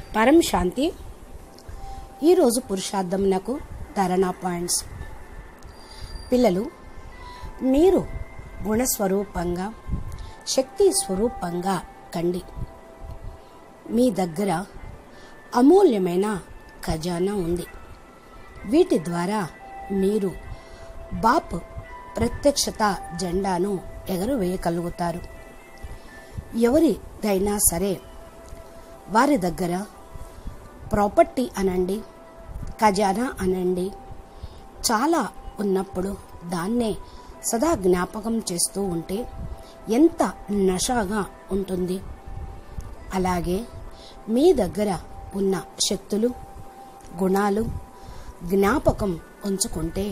పరం శాంతి ఈరోజు పురుషార్థమునకు ధారణా పాయింట్స్ పిల్లలు మీరు గుణస్వరూపంగా శక్తి స్వరూపంగా కండి మీ దగ్గర అమూల్యమైన ఖజానా ఉంది వీటి ద్వారా మీరు బాప్ ప్రత్యక్షత జెండాను ఎగరవేయగలుగుతారు ఎవరిదైనా సరే వారి దగ్గర ప్రాపర్టీ అనండి ఖజానా అనండి చాలా ఉన్నప్పుడు దాన్నే సదా జ్ఞాపకం చేస్తూ ఉంటే ఎంత నషాగా ఉంటుంది అలాగే మీ దగ్గర ఉన్న శక్తులు గుణాలు జ్ఞాపకం ఉంచుకుంటే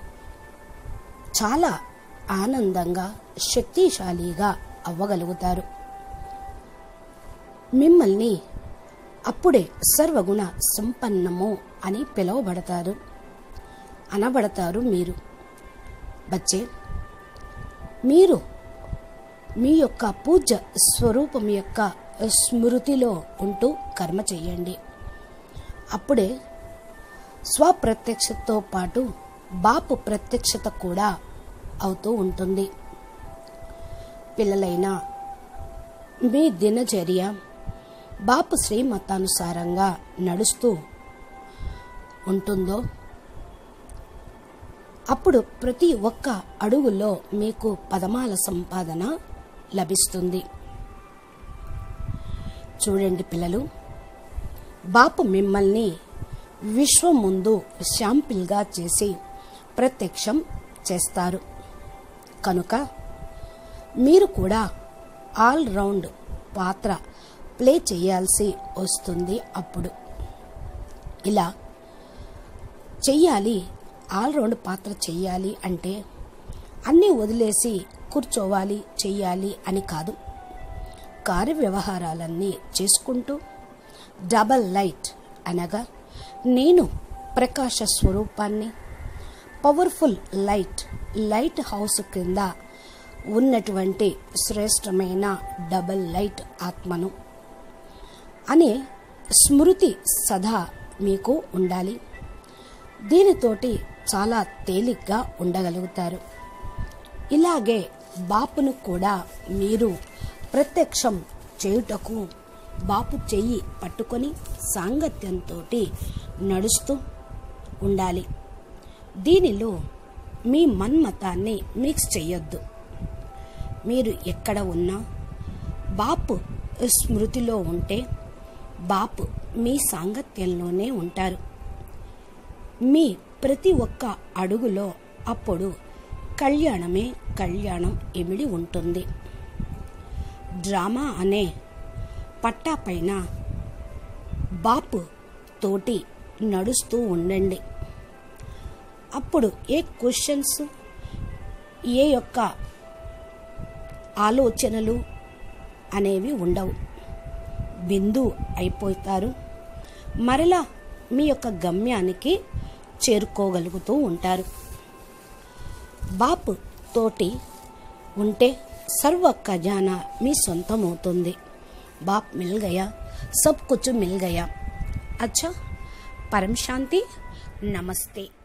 చాలా ఆనందంగా శక్తిశాలిగా అవ్వగలుగుతారు మిమ్మల్ని అప్పుడే సర్వగుణ సంపన్నము అని పిలువబడతారు అనబడతారు మీరు బచ్చే మీరు మీ యొక్క పూజ స్వరూపం యొక్క స్మృతిలో ఉంటూ కర్మ చేయండి అప్పుడే స్వప్రత్యక్షతతో పాటు బాపు ప్రత్యక్షత కూడా అవుతూ ఉంటుంది పిల్లలైన మీ దినచర్య బాపు శ్రీమతానుసారంగా నడుస్తూ ఉంటుందో అప్పుడు ప్రతి ఒక్క అడుగులో మీకు పదమాల సంపాదన లభిస్తుంది చూడండి పిల్లలు బాపు మిమ్మల్ని విశ్వం ముందు శాంపిల్గా చేసి ప్రత్యక్షం చేస్తారు కనుక మీరు కూడా ఆల్ రౌండ్ పాత్ర ప్లే చేయాల్సి వస్తుంది అప్పుడు ఇలా చెయ్యాలి ఆల్ రౌండ్ పాత్ర చెయ్యాలి అంటే అన్నీ వదిలేసి కూర్చోవాలి చెయ్యాలి అని కాదు కార్య వ్యవహారాలన్నీ చేసుకుంటూ డబల్ లైట్ అనగా నేను ప్రకాశ స్వరూపాన్ని పవర్ఫుల్ లైట్ లైట్ హౌస్ కింద ఉన్నటువంటి శ్రేష్టమైన డబల్ లైట్ ఆత్మను అనే స్మృతి సదా మీకు ఉండాలి దీనితోటి చాలా తేలిగ్గా ఉండగలుగుతారు ఇలాగే బాపును కూడా మీరు ప్రత్యక్షం చేయుటకు బాపు చెయ్యి పట్టుకొని సాంగత్యంతో నడుస్తూ ఉండాలి దీనిలో మీ మన్మతాన్ని మిక్స్ చేయొద్దు మీరు ఎక్కడ ఉన్నా బాపు స్మృతిలో ఉంటే బాపు మీ సాంగత్యంలోనే ఉంటారు మీ ప్రతి ఒక్క అడుగులో అప్పుడు కళ్యాణమే కళ్యాణం ఇమిడి ఉంటుంది డ్రామా అనే పట్టా పైన బాపు తోటి నడుస్తూ ఉండండి అప్పుడు ఏ క్వశ్చన్స్ ఏ యొక్క ఆలోచనలు అనేవి ఉండవు బిందు అయిపోతారు మరలా మీ యొక్క గమ్యానికి చేరుకోగలుగుతూ ఉంటారు బాపు తోటి ఉంటే సర్వ ఖజానా మీ సొంతమవుతుంది బాప్ మిల్ గయా సబ్ కుచ్ మిల్ గయా అచ్చా పరం శాంతి నమస్తే